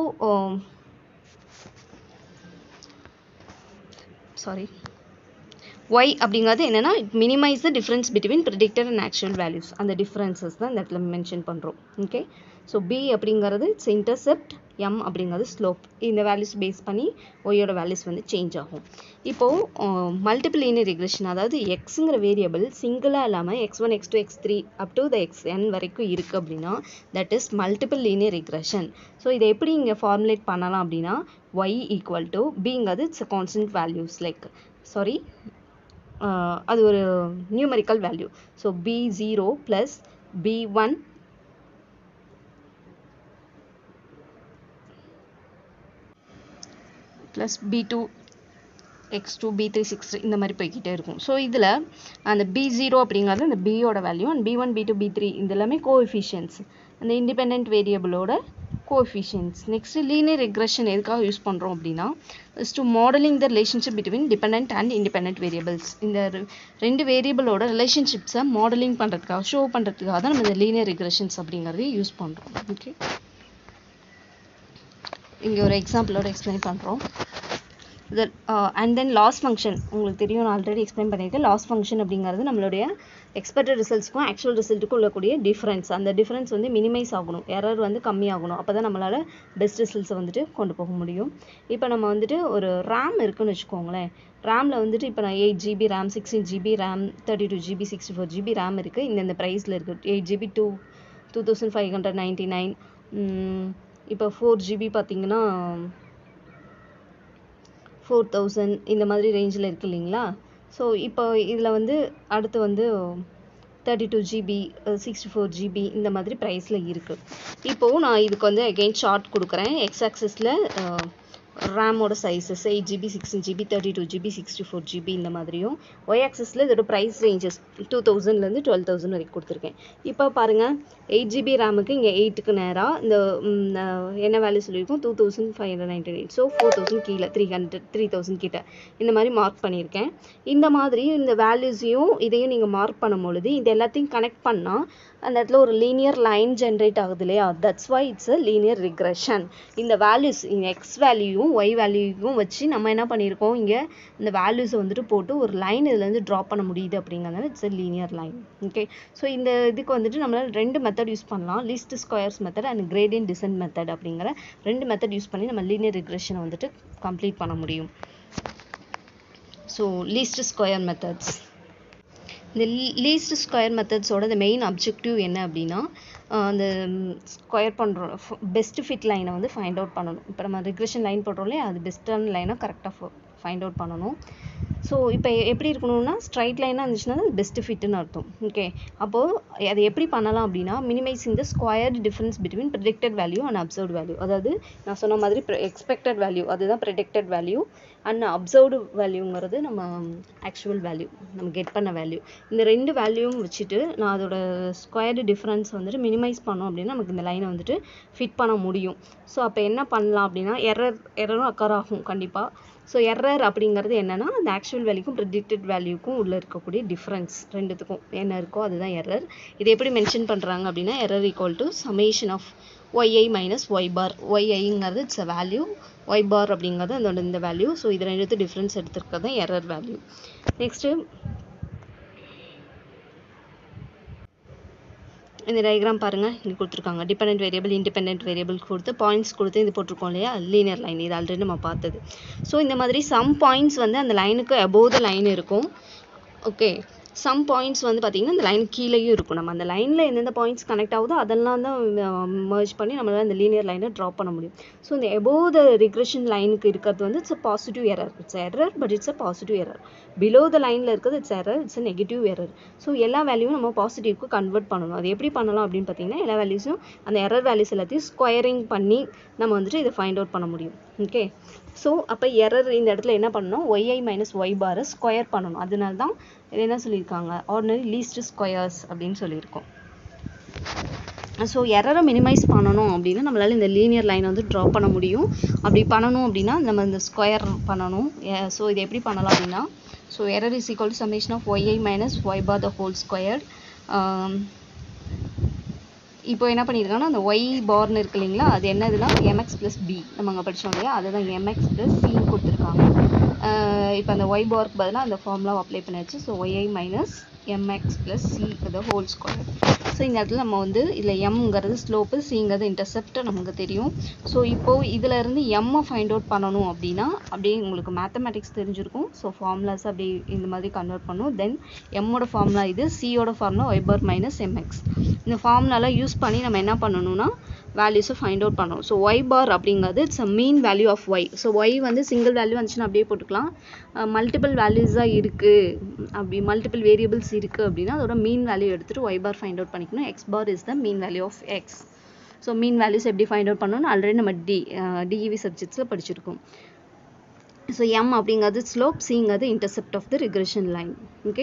sorry Y அப்படிங்கிறது என்னென்னா it minimize the difference between predictor and actual values அந்த டிஃப்ரென்சஸ் தான் இந்த இடத்துல மென்ஷன் பண்ணுறோம் ஓகே ஸோ பி அப்படிங்கிறது இட்ஸ் இன்டர்செப்ட் எம் அப்படிங்கிறது ஸ்லோப் இந்த வேல்யூஸ் பேஸ் பண்ணி ஒய்யோட வேல்யூஸ் வந்து சேஞ்ச் ஆகும் இப்போது மல்டிபிள் லீனியர் ரெக்ரெஷன் அதாவது எக்ஸுங்கிற வேரியபிள் சிங்கிளாக இல்லாமல் X one X two X three up to the X N வரைக்கும் இருக்குது அப்படின்னா that is multiple linear regression so இதை எப்படி இங்கே ஃபார்முலேட் பண்ணலாம் அப்படின்னா ஒய் ஈக்குவல் டு பிங்கிறது it's constant values like sorry அது ஒரு numerical value so B zero plus B one plus B two X two B three six இந்த மாதிரி போய்கிட்டே இருக்கும் ஸோ இதில் அந்த பி ஜீரோ அப்படிங்கிறது அந்த பியோட value and B one B two B three இது எல்லாமே கோஎஃபிஷியன்ஸ் அந்த இண்டிபெண்ட் வேரியபிளோட கோஎஃபிஷியன்ஸ் நெக்ஸ்ட்டு லீனியர் ரெக்ரெஷன் எதுக்காக யூஸ் பண்ணுறோம் அப்படின்னா is to modeling the relationship between depend and independent variables இந்த ரெண்டு வேரியபிளோட ரிலேஷன்ஷிப்ஸை மாடலிங் பண்ணுறதுக்காக ஷோ பண்ணுறதுக்காக தான் நம்ம இந்த லீனியர் ரெக்ரெஷன்ஸ் அப்படிங்கிறதையும் யூஸ் பண்ணுறோம் ஓகே இங்கே ஒரு எக்ஸாம்பிளோட எக்ஸ்பிளைன் பண்ணுறோம் இது அண்ட் தென் லாஸ் ஃபங்க்ஷன் உங்களுக்கு தெரியும் நான் ஆல்ரெடி எக்ஸ்பிளைன் பண்ணியிருக்கேன் லாஸ் ஃபங்க்ஷன் அப்படிங்கிறது நம்மளுடைய எக்ஸ்பெக்டட் ரிசல்ட்ஸ்க்கும் ஆக்சுவல் ரிசல்ட்டுக்கும் உள்ளக்கூடிய டிஃப்ரென்ஸ் அந்த டிஃப்ரென்ஸ் வந்து மினிமைஸ் ஆகணும் எரர் வந்து கம்மியாகணும் அப்போ தான் நம்மளால் பெஸ்ட் ரிசல்ட்ஸை வந்துட்டு கொண்டு போக முடியும் இப்போ நம்ம வந்துட்டு ஒரு ரேம் இருக்குன்னு வச்சுக்கோங்களேன் ரேமில் வந்துட்டு இப்போ நான் eight GB RAM sixteen GB RAM thirty two GB sixty four GB RAM இருக்குது இந்தந்த ப்ரைஸில் இருக்குது eight GB two two thousand five hundred ninety nine இப்போ ஃபோர் ஜிபி பார்த்தீங்கன்னா ஃபோர் தௌசண்ட் இந்த மாதிரி ரேஞ்சில் இருக்கு இல்லைங்களா ஸோ இப்போ இதில் வந்து அடுத்து வந்து thirty two GB sixty four GB இந்த மாதிரி ப்ரைஸில் இருக்குது இப்போது நான் இதுக்கு வந்து அகெயின் சார்ட் கொடுக்குறேன் எக்ஸ் ஆக்சஸில் ரேமோட sizes eight GB sixteen GB thirty two GB sixty four GB இந்த மாதிரியும் ஒய் ஆக்சஸில் இதோட ப்ரைஸ் ரேஞ்சஸ் டூ தௌசண்ட்லேருந்து டுவெல் தௌசண்ட் வரைக்கும் கொடுத்துருக்கேன் இப்போ பாருங்கள் எயிட் ஜிபி ரேமுக்கு இங்கே எயிட்டுக்கு நேராக இந்த ம், அஹ், என்ன வேல்யூ சொல்லியிருக்கோம் two thousand five hundred ninety eight so four thousand கீழே த்ரீ ஹண்ட்ரட் த்ரீ தௌசண்ட் கிட்ட இந்த மாதிரி மார்க் பண்ணியிருக்கேன் இந்த மாதிரி இந்த வேல்யூஸையும் இதையும் நீங்கள் மார்க் பண்ணும் பொழுது இது எல்லாத்தையும் கனெக்ட் பண்ணால் அந்த இடத்துல ஒரு லீனியர் லைன் ஜென்ரேட் ஆகுது இல்லையா that's why it's a linear regression இந்த வேல்யூஸ் எக்ஸ் வேல்யூயும் ஒய் வேல்யூவும் வச்சு நம்ம என்ன பண்ணியிருக்கோம் இங்கே இந்த வேல்யூஸை வந்துட்டு போட்டு ஒரு லைன் இதுலேருந்து ட்ரா பண்ண முடியுது அப்படிங்கிறதுனால it's a linear line okay so இந்த இதுக்கு வந்துட்டு நம்மளால் ரெண்டு மெத்தட் யூஸ் பண்ணலாம் least squares method and gradient descent method அப்படிங்கிற ரெண்டு மெத்தட் யூஸ் பண்ணி நம்ம லீனியர் ரிக்ரெஷனை வந்துட்டு கம்ப்ளீட் பண்ண முடியும் ஸோ லீஸ்ட் ஸ்கொயர் மெத்தட்ஸ் இந்த லீஸ்ட் ஸ்கொயர் மெத்தட்ஸோட இந்த மெயின் அப்ஜெக்டிவ் என்ன அப்படின்னா ஆஹ் அந்த ஸ்கொயர் பண்ணுறோம் பெஸ்ட் ஃபிட் லைனை வந்து ஃபைண்ட் அவுட் பண்ணணும் இப்போ நம்ம ரிக்ரெஷன் லைன் போடுறோம் இல்லையா அது பெஸ்ட்டான லைனை கரெக்டாக ஃபைண்ட் அவுட் பண்ணணும் ஸோ இப்போ எப்படி இருக்கணும்னா ஸ்ட்ரைட் லைனாக இருந்துச்சுன்னா அது பெஸ்ட் ஃபிட்னு அர்த்தம் ஓகே அப்போது அதை எப்படி பண்ணலாம் அப்படின்னா minimising the square difference between predicted value and observed value அதாவது நான் சொன்ன மாதிரி எக்ஸ்பெக்டட் வேல்யூ அதுதான் ப்ரெடிக்டட் வேல்யூ அண்ட் அப்சர்வ்டு வேல்யூங்கிறது நம்ம ஆக்சுவல் வேல்யூ நம்ம கெட் பண்ண வேல்யூ இந்த ரெண்டு வேல்யூவும் வச்சுட்டு நான் அதோட ஸ்கொயர்டு டிஃப்ரென்ஸ் வந்துட்டு மினிமைஸ் பண்ணோம் அப்படின்னா நமக்கு இந்த லைனை வந்துட்டு ஃபிட் பண்ண முடியும் ஸோ அப்போ என்ன பண்ணலாம் அப்படின்னா எரர் எரரும் அக்கர் ஆகும் கண்டிப்பாக ஸோ எரர் அப்படிங்கிறது என்னன்னா அந்த ஆக்சுவல் வேல்யூக்கும் ப்ரெடிக்டட் வேல்யூக்கும் உள்ளே இருக்கக்கூடிய டிஃப்ரென்ஸ் ரெண்டுத்துக்கும் என்ன இருக்கோ அதுதான் எரர் இது எப்படி மென்ஷன் பண்ணுறாங்க அப்படின்னா error equal to summation of Y I minus Y bar ஒய்ஐங்கிறது it's a value Y bar அப்படிங்கிறது அதோட இந்த வேல்யூ ஸோ இது ரெண்டுத்து டிஃப்ரென்ஸ் எடுத்துருக்கிறது தான் எரர் வேல்யூ நெக்ஸ்ட்டு இந்த டயக்ராம் பாருங்கள் இங்கே கொடுத்துருக்காங்க டிபெண்டன்ட் வேரியபிள் இண்டிபெண்டன்ட் வேரியபிள் கொடுத்து பாயிண்ட்ஸ் கொடுத்து இது போட்டிருக்கோம் இல்லையா லீனியர் லைன் இது ஆல்ரெடி நம்ம பார்த்தது ஸோ இந்த மாதிரி சம் பாயிண்ட்ஸ் வந்து அந்த லைனுக்கு above த லைன் இருக்கும் ஓகே சம் பாயிண்ட்ஸ் வந்து பார்த்திங்கன்னா இந்த லைன் கீழேயும் இருக்கும் நம்ம அந்த லைனில் எந்தெந்த பாயிண்ட்ஸ் கனெக்ட் ஆகுதோ அதெல்லாம் தான் மர்ஜ் பண்ணி நம்மளால் அந்த லீனியர் லைனை ட்ரா பண்ண முடியும் ஸோ இந்த above த ரிக்ரெஷன் லைனுக்கு இருக்கிறது வந்து it's a positive error it's error but it's a positive error below the லைனில் இருக்கிறது it's error it's a negative error so எல்லா வேல்யூவும் நம்ம பாசிட்டிவ்க்கு கன்வெர்ட் பண்ணணும் அது எப்படி பண்ணலாம் அப்படின்னு பார்த்தீங்கன்னா எல்லா வேல்யூஸும் அந்த எரர் வேல்யூஸ் எல்லாத்தையும் ஸ்கொயரிங் பண்ணி நம்ம வந்துட்டு இதை ஃபைண்ட் அவுட் பண்ண முடியும் ஓகே ஸோ அப்போ எரர் இந்த இடத்துல என்ன பண்ணணும் ஒய்ஐ மைனஸ் ஒய் பாரை ஸ்கொயர் பண்ணணும் அதனால தான் இது என்ன சொல்லியிருக்காங்க ஆர்டினரி லீஸ்ட் ஸ்கொயர்ஸ் அப்படின்னு சொல்லியிருக்கோம் ஸோ எரரை மினிமைஸ் பண்ணணும் அப்படின்னா நம்மளால இந்த லீனியர் லைனை வந்து ட்ரா பண்ண முடியும் அப்படி பண்ணணும் அப்படின்னா நம்ம இந்த ஸ்கொயர் பண்ணணும் ஸோ இது எப்படி பண்ணலாம் அப்படின்னா so error is equal to summation of Y I minus Y bar the whole square இப்போ என்ன பண்ணியிருக்காங்கன்னா அந்த ஒய் பார்னு இருக்கு இல்லைங்களா அது என்னதுன்னா எம்எக்ஸ் ப்ளஸ் பி நம்ம அங்கே படிச்சோம் இல்லையா அதுதான் எம்எக்ஸ் ப்ளஸ் சின்னு கொடுத்துருக்காங்க இப்போ அந்த ஒய் பார்க்கு பதிலாக அந்த ஃபார்முலாவை அப்ளை பண்ணியாச்சு so Y I minus M X plus C the whole square so இந்த இடத்துல நம்ம வந்து இதில் எம்ங்கிறது ஸ்லோப்பு சிங்கிறது இன்டர்செப்ட் நமக்கு தெரியும் ஸோ இப்போது இதில் இருந்து எம்மை ஃபைண்ட் அவுட் பண்ணணும் அப்படின்னா அப்படியே உங்களுக்கு மேத்தமேட்டிக்ஸ் தெரிஞ்சிருக்கும் ஸோ ஃபார்முலாஸ் அப்படி இந்த மாதிரி கன்வெர்ட் பண்ணும் தென் எம்மோட ஃபார்முலா இது சியோட formula Y bar minus M X இந்த ஃபார்முலாலாம் யூஸ் பண்ணி நம்ம என்ன பண்ணணும்னா வேல்யூஸை ஃபைண்ட் அவுட் பண்ணணும் ஸோ ஒய் பார் அப்படிங்கிறது it's a mean value of Y so Y வந்து சிங்கிள் வேல்யூ வந்துச்சுன்னா அப்படியே போட்டுக்கலாம் மல்டிபிள் வேல்யூஸாக இருக்குது அப்படி மல்டிபிள் வேரியபிள்ஸ் இருக்குது அப்படின்னா அதோட மீன் வேல்யூ எடுத்துகிட்டு ஒய் பார் ஃபைண்ட் அவுட் பண்ணிக்கணும் X bar is the mean value of X so mean values எப்படி ஃபைண்ட் அவுட் பண்ணணும்னு ஆல்ரெடி நம்ம டி டிஇவி சப்ஜெக்ட்ஸில் படிச்சிருக்கோம் ஸோ எம் அப்படிங்கிறது ஸ்லோப் சிங்கிறது intercept of the regression line okay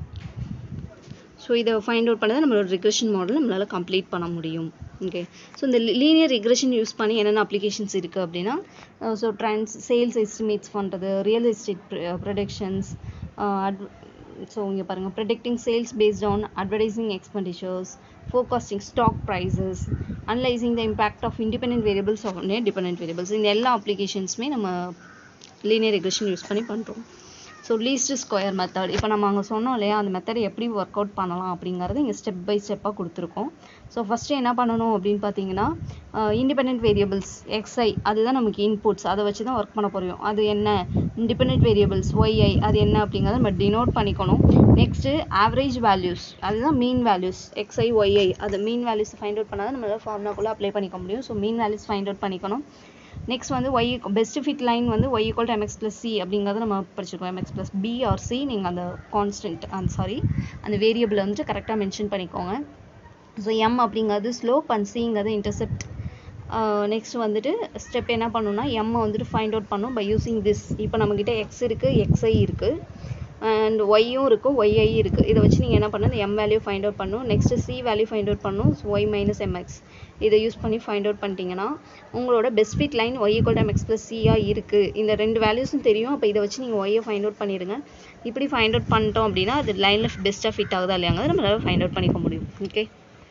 so இதை ஃபைண்ட் அவுட் பண்ணதை நம்மளோட ரிக்ரெஷன் மாடல் நம்மளால் கம்ப்ளீட் பண்ண முடியும் ஓகே ஸோ இந்த லீனியர் ரிக்ரெஷன் யூஸ் பண்ணி என்னென்ன அப்ளிகேஷன்ஸ் இருக்குது அப்படின்னா ஸோ ட்ரான்ஸ் சேல்ஸ் எஸ்டிமேட்ஸ் பண்ணுறது ரியல் எஸ்டேட் ப்ரொடக்ஷன்ஸ் ஸோ இங்கே பாருங்கள் predicting sales based on advertising expenditures forecasting stock prices analysing the impact of independent variables of dependent variables இந்த எல்லா அப்ளிகேஷன்ஸுமே நம்ம லீனியர் ரெக்ரெஷன் யூஸ் பண்ணி பண்ணுறோம் ஸோ லீஸ்ட் ஸ்கொயர் மெத்தட் இப்போ நம்ம அங்கே சொன்னோம் இல்லையா அந்த மெத்தட் எப்படி ஒர்க் அவுட் பண்ணலாம் அப்படிங்கிறது இங்கே ஸ்டெப் பை ஸ்டெப்பாக கொடுத்துருக்கோம் ஸோ ஃபஸ்ட்டு என்ன பண்ணணும் அப்படின்னு பார்த்தீங்கன்னா இண்டிபெண்டன்ட் வேரியபிள்ஸ் எக்ஸ்ஐ அதுதான் நமக்கு இன்புட்ஸ் அதை வச்சு தான் ஒர்க் பண்ண போகிறோம் அது என்ன இண்டிபெண்டன்ட் வேரியபிள்ஸ் ஒய்ஐ அது என்ன அப்படிங்கிறத நம்ம டினோட் பண்ணிக்கணும் நெக்ஸ்ட்டு ஆவரேஜ் வேல்யூஸ் அதுதான் மீன் வேல்யூஸ் எக்ஸ்ஐ ஒய்ஐ அது மீன் வேல்யூஸ் ஃபைண்ட் அவுட் பண்ணால் தான் நம்மளால் ஃபார்முலாக்குள்ளே அப்ளை பண்ணிக்க முடியும் so mean values find out பண்ணிக்கணும் நெக்ஸ்ட் வந்து ஒய் பெஸ்ட் ஃபிட் லைன் வந்து Y equal to M X plus C அப்படிங்கிறத நம்ம படிச்சிருக்கோம் M X plus B or C நீங்கள் அந்த கான்ஸ்டன்ட் அந்த சாரி அந்த வேரியபிளை வந்துட்டு கரெக்டாக மென்ஷன் பண்ணிக்கோங்க ஸோ எம் அப்படிங்கிறது ஸ்லோப் அண்ட் சிங்கிறது இன்டர்செப்ட் நெக்ஸ்ட் வந்துட்டு ஸ்டெப் என்ன பண்ணணும்னா எம்மை வந்துட்டு ஃபைண்ட் அவுட் பண்ணும் பை யூஸிங் திஸ் இப்போ நம்மக்கிட்ட எக்ஸ் இருக்குது எக்ஸ்ஐ இருக்குது அண்ட் ஒய்யும் இருக்கும் ஒய்ஐ இருக்குது இதை வச்சு நீங்கள் என்ன பண்ணணும் எம் வேல்யூ ஃபைண்ட் அவுட் பண்ணணும் next C value find out பண்ணணும் ஒய் மைனஸ் எம்எக்ஸ் இதை யூஸ் பண்ணி ஃபைண்ட் அவுட் பண்ணிட்டீங்கன்னா உங்களோட best fit line Y equal M X plus சியாக இருக்குது இந்த ரெண்டு வேல்யூஸும் தெரியும் அப்போ இதை வச்சு நீங்கள் ஒய்யை ஃபைண்ட் அவுட் பண்ணிடுங்க இப்படி ஃபைண்ட் அவுட் பண்ணிட்டோம் அப்படின்னா அது லைனில் பெஸ்ட்டாக ஃபிட் ஆகுதா இல்லையாங்கிறது நம்மளால ஃபைண்ட் அவுட் பண்ணிக்க முடியும் okay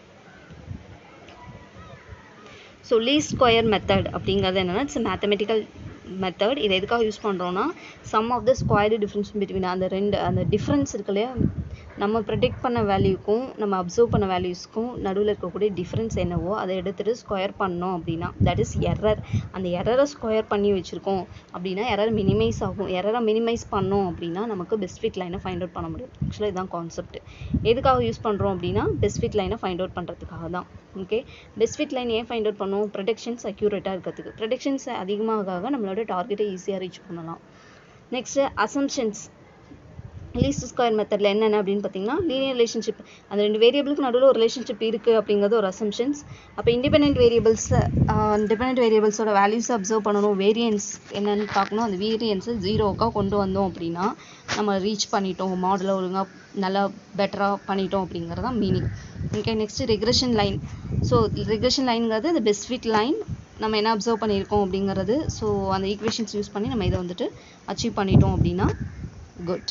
so least square method அப்படிங்கிறது என்னென்னா இட்ஸ் மேத்தமெட்டிக்கல் மெத்தட் இதை எதுக்காக யூஸ் பண்ணுறோன்னா sum of the square difference between அந்த ரெண்டு அந்த டிஃப்ரென்ஸ் இருக்கு இல்லையா நம்ம ப்ரெடிக்ட் பண்ண வேல்யூக்கும் நம்ம அப்சர்வ் பண்ண வேல்யூஸ்க்கும் நடுவில் இருக்கக்கூடிய டிஃப்ரென்ஸ் என்னவோ அதை எடுத்துகிட்டு ஸ்கொயர் பண்ணோம் அப்படின்னா தட் இஸ் எரர் அந்த எரரை ஸ்கொயர் பண்ணி வச்சுருக்கோம் அப்படின்னா எரர் மினிமைஸ் ஆகும் எரரை மினிமைஸ் பண்ணோம் அப்படின்னா நமக்கு பெஸ்ட் ஃபிட் லைனை ஃபைண்ட் அவுட் பண்ண முடியும் ஆக்சுவலாக இதுதான் கான்செப்ட் எதுக்காக யூஸ் பண்ணுறோம் அப்படின்னா பெஸ்ட் ஃபிட் லைனை ஃபைண்ட் அவுட் பண்ணுறதுக்காக தான் ஓகே பெஸ்ட் ஃபிட் லைன் ஏன் ஃபைண்ட் அவுட் பண்ணுவோம் ப்ரொடெக்ஷன்ஸ் அக்யூரேட்டாக இருக்கிறதுக்கு ப்ரொடெக்ஷன்ஸ் அதிகமாக ஆக நம்மளோட டார்கெட்டை ஈஸியாக ரீச் பண்ணலாம் நெக்ஸ்ட்டு அசம்ஷன்ஸ் லீஸ்ட் ஸ்கொயர் மெத்தடில் என்னென்ன அப்படின்னு பார்த்தீங்கன்னா லீனியர் ரிலேஷன்ஷிப் அந்த ரெண்டு வேரியபிளுக்கு நடுவில் ஒரு ரிலேஷன்ஷிப் இருக்குது அப்படிங்கிறது ஒரு அசம்ஷன்ஸ் அப்போ இண்டிபெண்ட் வேரியபிள்ஸ் டிபெண்ட் வேரியபிள்ஸோட வேல்யூஸ் அப்சர்வ் பண்ணணும் வேரியன்ஸ் என்னன்னு பார்க்கணும் அந்த வேரியன்ஸை ஜீரோக்காக கொண்டு வந்தோம் அப்படின்னா நம்ம ரீச் பண்ணிட்டோம் மாடலை ஒழுங்காக நல்லா பெட்டராக பண்ணிட்டோம் அப்படிங்கிறது தான் meaning okay next regression line so regression லைனுங்கிறது அந்த பெஸ்ட் ஃபிட் லைன் நம்ம என்ன அப்சர்வ் பண்ணியிருக்கோம் அப்படிங்கிறது ஸோ அந்த ஈக்குவேஷன்ஸ் யூஸ் பண்ணி நம்ம இதை வந்துட்டு அச்சீவ் பண்ணிட்டோம் அப்படின்னா குட்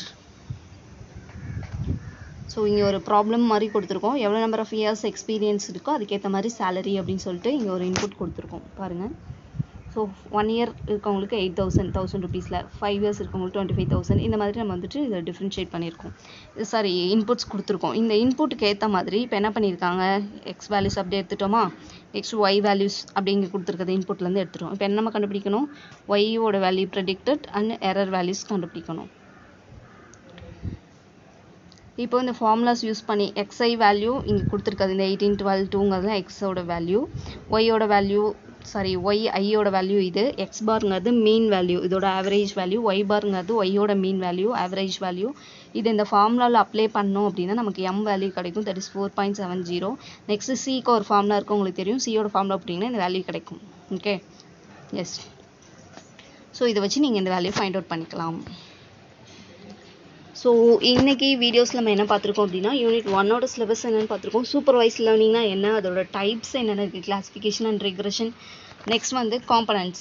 ஸோ இங்கே ஒரு ப்ராப்ளம் மாதிரி கொடுத்துருக்கோம் எவ்வளோ நம்பர் ஆஃப் இயர்ஸ் எக்ஸ்பீரியன்ஸ் இருக்கோ அதுக்கேற்ற மாதிரி சேலரி அப்படின்னு சொல்லிட்டு இங்கே ஒரு இன்புட் கொடுத்துருக்கோம் பாருங்கள் ஸோ ஒன் இயர் இருக்கவங்களுக்கு எயிட் தௌசண்ட் தௌசண்ட் ருபீஸில் ஃபைவ் இயர்ஸ் இருக்கவங்களுக்கு டுவெண்ட்டி ஃபைவ் தௌசண்ட் இந்த மாதிரி நம்ம வந்துட்டு இதை டிஃப்ரென்ஷியேட் பண்ணியிருக்கோம் சாரி இன்புட்ஸ் கொடுத்துருக்கோம் இந்த இன்புட்டுக்கு ஏற்ற மாதிரி இப்போ என்ன பண்ணியிருக்காங்க எக்ஸ் வேல்யூஸ் அப்படியே எடுத்துட்டோமா நெக்ஸ்ட் ஒய் வேல்யூஸ் அப்படிங்க கொடுத்துருக்கிறது இன்புட்லேருந்து எடுத்துட்டோம் இப்போ என்ன நம்ம கண்டுபிடிக்கணும் ஒய்யோட value predicted and error values கண்டுபிடிக்கணும் இப்போ இந்த ஃபார்முலாஸ் யூஸ் பண்ணி எக்ஸ்ஐ வேல்யூ இங்கே கொடுத்துருக்காது இந்த எயிட்டீன் டுவெல் டூங்கிறது எக்ஸோட வேல்யூ ஒய்யோட வேல்யூ சாரி ஒய் ஐயோட வேல்யூ இது எக்ஸ் பார்ங்கிறது மீன் வேல்யூ இதோட ஆவரேஜ் வேல்யூ ஒய் பார்ங்கிறது ஒய்யோட மீன் வேல்யூ ஆவரேஜ் வேல்யூ இது இந்த ஃபார்முலாவில் அப்ளை பண்ணோம் அப்படின்னா நமக்கு எம் வேல்யூ கிடைக்கும் that is four point seven zero next சிக்கு ஒரு ஃபார்முலா இருக்கும் உங்களுக்கு தெரியும் சியோட ஃபார்முலா அப்படிங்கன்னா இந்த வேல்யூ கிடைக்கும் ஓகே எஸ் ஸோ இதை வச்சு நீங்கள் இந்த வேல்யூ ஃபைண்ட் அவுட் பண்ணிக்கலாம் ஸோ இன்னைக்கு வீடியோஸில் நம்ம என்ன பார்த்துருக்கோம் அப்படின்னா யூனிட் ஒன்னோட சிலபஸ் என்னென்னு பார்த்துருக்கோம் சூப்பர்வைஸ் லேர்னிங்னா என்ன அதோட டைப்ஸ் என்னென்ன இருக்குது கிளாஸிஃபிகேஷன் அண்ட் ரெக்ரெஷன் நெக்ஸ்ட் வந்து components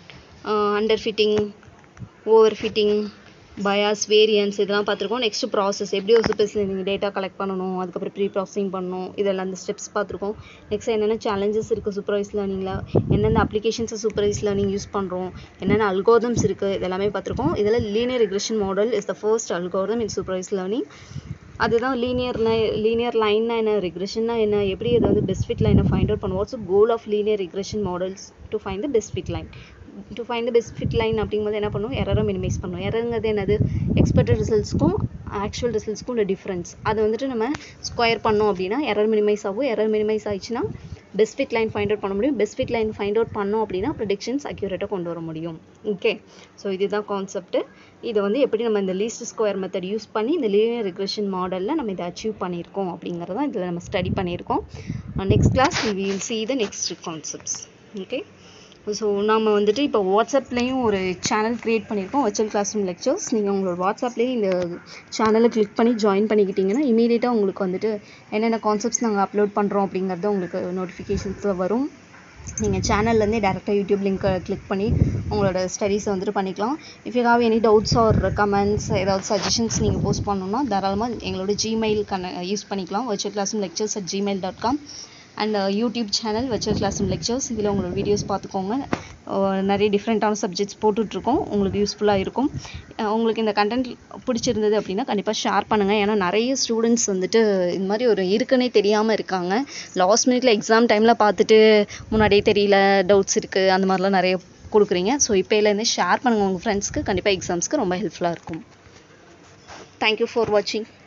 under fitting over fitting bias variance இதெல்லாம் பார்த்துருக்கோம் நெக்ஸ்ட் ப்ராசஸ் எப்படி ஒரு சூப்பர் நீங்கள் டேட்டா கலெக்ட் பண்ணணும் அதுக்கப்புறம் ப்ரீ ப்ராசஸிங் பண்ணணும் இதெல்லாம் அந்த ஸ்டெப்ஸ் பார்த்துருக்கோம் நெக்ஸ்ட் என்னென்ன சேலஞ்சஸ் இருக்குது சூப்பர்வைஸ் லேர்னிங்கில் எந்தெந்த அப்ளிகேஷன்ஸை சூப்பர்வைஸ் லேர்னிங் யூஸ் பண்ணுறோம் என்னென்ன அல்கோதம்ஸ் இருக்குது இதெல்லாமே பார்த்துருக்கோம் இதில் linear regression model is the first algorithm in supervise learning அதுதான் லீனியர் லீனியர் லைன்னா என்ன ரிக்ரெஷன்னா என்ன எப்படி அது வந்து பெஸ்ட் ஃபிட் லைனை ஃபைண்ட் அவுட் பண்ணுவோம் what's goal of linear regression models to find the best fit line to find the best fit line அப்படிங்கும்போது என்ன பண்ணுவோம் எரரை மினிமைஸ் பண்ணுவோம் எரருங்கிறது என்னது எக்ஸ்பெக்டட் ரிசல்ட்ஸ்க்கும் ஆக்சுவல் ரிசல்ட்ஸ்க்கும் உள்ள டிஃப்ரென்ஸ் அதை வந்துட்டு நம்ம ஸ்கொயர் பண்ணோம் அப்படின்னா எரர் மினிமைஸ் ஆகும் எரர் மினிமைஸ் ஆயிடுச்சுன்னா best fit line find out பண்ண முடியும் best fit line find out பண்ணோம் அப்படின்னா ப்ரிடிக்ஷன்ஸ் அக்யூரேட்டாக கொண்டு வர முடியும் ஓகே ஸோ இதுதான் கான்செப்ட் இதை வந்து எப்படி நம்ம இந்த லீஸ்ட் ஸ்கொயர் மெத்தட் யூஸ் பண்ணி இந்த லீனியர் ரிக்ரெஷன் மாடலில் நம்ம இதை அச்சீவ் பண்ணியிருக்கோம் அப்படிங்கிறதான் இதில் நம்ம ஸ்டடி பண்ணியிருக்கோம் next class we will see the next concepts okay so நம்ம வந்துட்டு இப்போ வாட்ஸ்அப்லேயும் ஒரு சேனல் க்ரியேட் பண்ணியிருக்கோம் வர்ச்சுவல் கிளாஸ் ரூம் லெக்சர்ஸ் நீங்கள் உங்களோட வாட்ஸ்அப்லேயே இந்த சேனலை கிளிக் பண்ணி ஜாயின் பண்ணிக்கிட்டிங்கன்னா இமீடியட்டாக உங்களுக்கு வந்துட்டு என்னென்ன கான்செப்ட்ஸ் நாங்கள் அப்லோட் பண்ணுறோம் அப்படிங்கிறது உங்களுக்கு நோட்டிஃபிகேஷன்ஸில் வரும் நீங்கள் சேனல்லேருந்தே டேரெக்டாக யூடியூப் லிங்க்கை கிளிக் பண்ணி உங்களோட ஸ்டடீஸை வந்துட்டு பண்ணிக்கலாம் if you have any doubts or comments ஏதாவது சஜஷன்ஸ் நீங்கள் போஸ்ட் பண்ணணும்னா தாராளமாக எங்களோட ஜிமெயில் கன யூஸ் பண்ணிக்கலாம் virtual classroom lectures at Gmail dot com and YouTube channel virtual classroom lectures இதில் உங்களோட வீடியோஸ் பார்த்துக்கோங்க நிறைய டிஃப்ரெண்ட்டான சப்ஜெக்ட்ஸ் போட்டுட்ருக்கோம் உங்களுக்கு யூஸ்ஃபுல்லாக இருக்கும் உங்களுக்கு இந்த கண்டென்ட் பிடிச்சிருந்தது அப்படின்னா கண்டிப்பாக ஷேர் பண்ணுங்கள் ஏன்னா நிறைய ஸ்டூடெண்ட்ஸ் வந்துட்டு இந்த மாதிரி ஒரு இருக்குன்னே தெரியாமல் இருக்காங்க லாஸ்ட் மினிட்ல எக்ஸாம் டைமில் பார்த்துட்டு முன்னாடியே தெரியல டவுட்ஸ் இருக்குது அந்த மாதிரிலாம் நிறைய கொடுக்குறீங்க ஸோ இப்போலேருந்தே ஷேர் பண்ணுங்கள் உங்கள் ஃப்ரெண்ட்ஸ்க்கு கண்டிப்பாக எக்ஸாம்ஸ்க்கு ரொம்ப ஹெல்ப்ஃபுல்லாக இருக்கும் தேங்க்யூ ஃபார் வாட்சிங்